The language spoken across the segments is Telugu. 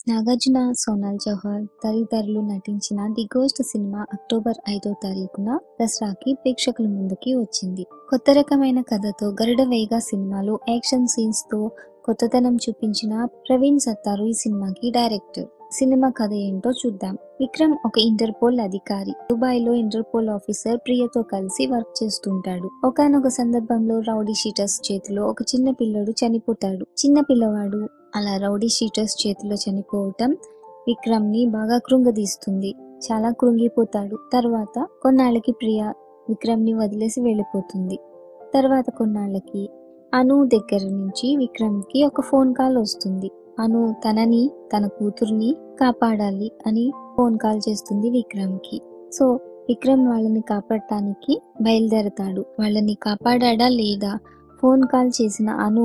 నాగార్జున సోనాల్ చౌహాన్ తదితరులు నటించిన ది గోస్ట్ సినిమా అక్టోబర్ ఐదో తారీఖున దసరాకి ప్రేక్షకుల ముందుకి వచ్చింది కొత్త రకమైన కథతో గరుడ వేగ సినిమాలో యాక్షన్ సీన్స్ తో కొత్తదనం చూపించిన ప్రవీణ్ సత్తారు ఈ సినిమాకి డైరెక్టర్ సినిమా కథ ఏంటో చూద్దాం విక్రమ్ ఒక ఇంటర్పోల్ అధికారి దుబాయ్ లో ఇంటర్పోల్ ఆఫీసర్ ప్రియతో కలిసి వర్క్ చేస్తుంటాడు ఒకనొక సందర్భంలో రౌడీ షీటర్స్ చేతిలో ఒక చిన్న పిల్లడు చనిపోతాడు చిన్న పిల్లవాడు అలా రౌడీ షీటర్స్ చేతిలో చనిపోవటం విక్రమ్ ని బాగా కృంగదీస్తుంది చాలా కృంగిపోతాడు తర్వాత కొన్నాళ్ళకి ప్రియ విక్రమ్ ని వదిలేసి వెళ్ళిపోతుంది తర్వాత కొన్నాళ్ళకి అను దగ్గర నుంచి విక్రమ్ కి ఒక ఫోన్ కాల్ వస్తుంది అను తనని తన కూతుర్ని కాపాడాలి అని ఫోన్ కాల్ చేస్తుంది విక్రమ్ కి సో విక్రమ్ వాళ్ళని కాపాడటానికి బయలుదేరతాడు వాళ్ళని కాపాడా లేదా ఫోన్ కాల్ చేసిన అను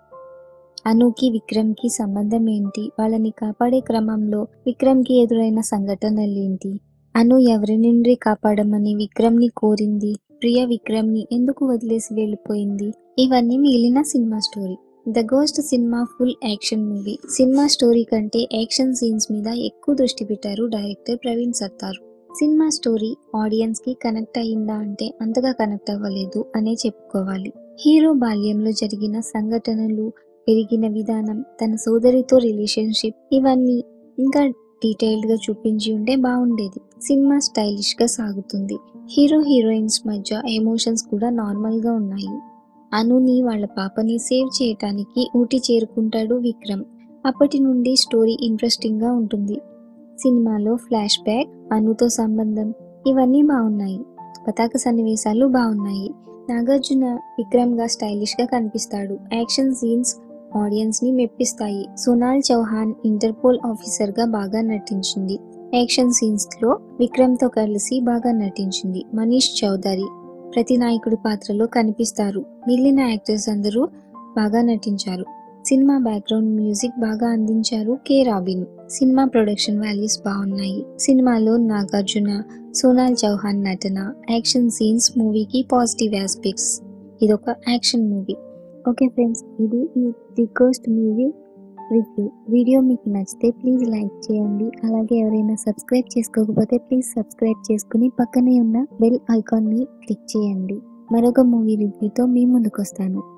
అనుకి విక్రమ్ కి సంబంధం ఏంటి వాళ్ళని కాపాడే క్రమంలో విక్రమ్ కి ఎదురైన సంఘటనలు ఏంటి అను ఎవరి నుండి కాపాడమని విక్రమ్ ని కోరింది ప్రియ విక్రమ్ ని ఎందుకు వదిలేసి వెళ్ళిపోయింది ఇవన్నీ మిగిలిన cinema story the ghost cinema full action movie cinema story కంటే యాక్షన్ సీన్స్ మీద ఎక్కువ దృష్టి పెట్టారు director Praveen Sattaru cinema story audience కి కనెక్ట్ అయ్యిందా అంటే అంతగా కనెక్ట్ అవ్వలేదు అనే చెప్పుకోవాలి హీరో బాల్యంలో జరిగిన సంఘటనలు పెరిగిన విధానం తన సోదరితో రిలేషన్షిప్ ఇవన్నీ ఇంకా డీటెయిల్డ్ గా చూపించి ఉంటే బాగుండేది సినిమా స్టైలిష్ గా సాగుతుంది హీరో హీరోయిన్స్ మధ్య ఎమోషన్స్ కూడా నార్మల్ గా ఉన్నాయి అనుని వాళ్ళ పాపని సేవ్ చేయటానికి ఊటీ చేరుకుంటాడు విక్రమ్ అప్పటి నుండి స్టోరీ ఇంట్రెస్టింగ్ గా ఉంటుంది సినిమాలో ఫ్లాష్ బ్యాక్ అనుతో సంబంధం ఇవన్నీ బాగున్నాయి పతాక సన్నివేశాలు బాగున్నాయి నాగార్జున విక్రమ్ గా స్టైలిష్ గా కనిపిస్తాడు యాక్షన్ సీన్స్ ఆడియన్స్ ని మెప్పిస్తాయి సోనాల్ చౌహాన్ ఇంటర్పోల్ ఆఫీసర్ గా బాగా నటించింది యాక్షన్ సీన్స్ లో విక్రమ్ తో కలిసి బాగా నటించింది మనీష్ చౌదరి ప్రతి నాయకుడి పాత్రలో కనిపిస్తారు మిగిలిన యాక్టర్స్ అందరూ బాగా నటించారు సినిమా బ్యాక్గ్రౌండ్ మ్యూజిక్ బాగా అందించారు K Robin cinema production values బాగున్నాయి సినిమాలో నాగార్జున సోనాల్ చౌహాన్ నటన యాక్షన్ సీన్స్ మూవీకి పాజిటివ్ ఆస్పెక్ట్స్ ఇదొక యాక్షన్ మూవీ ఓకే ఫ్రెండ్స్ ఇది ఈ the ghost movie review video మీకు నచ్చితే ప్లీజ్ లైక్ చేయండి అలాగే ఎవరైనా సబ్స్క్రైబ్ చేసుకోకపోతే ప్లీజ్ సబ్స్క్రైబ్ చేసుకుని పక్కనే ఉన్న బెల్ ఐకాన్ని క్లిక్ చేయండి మరొక మూవీ రివ్యూతో మీ ముందుకు వస్తాను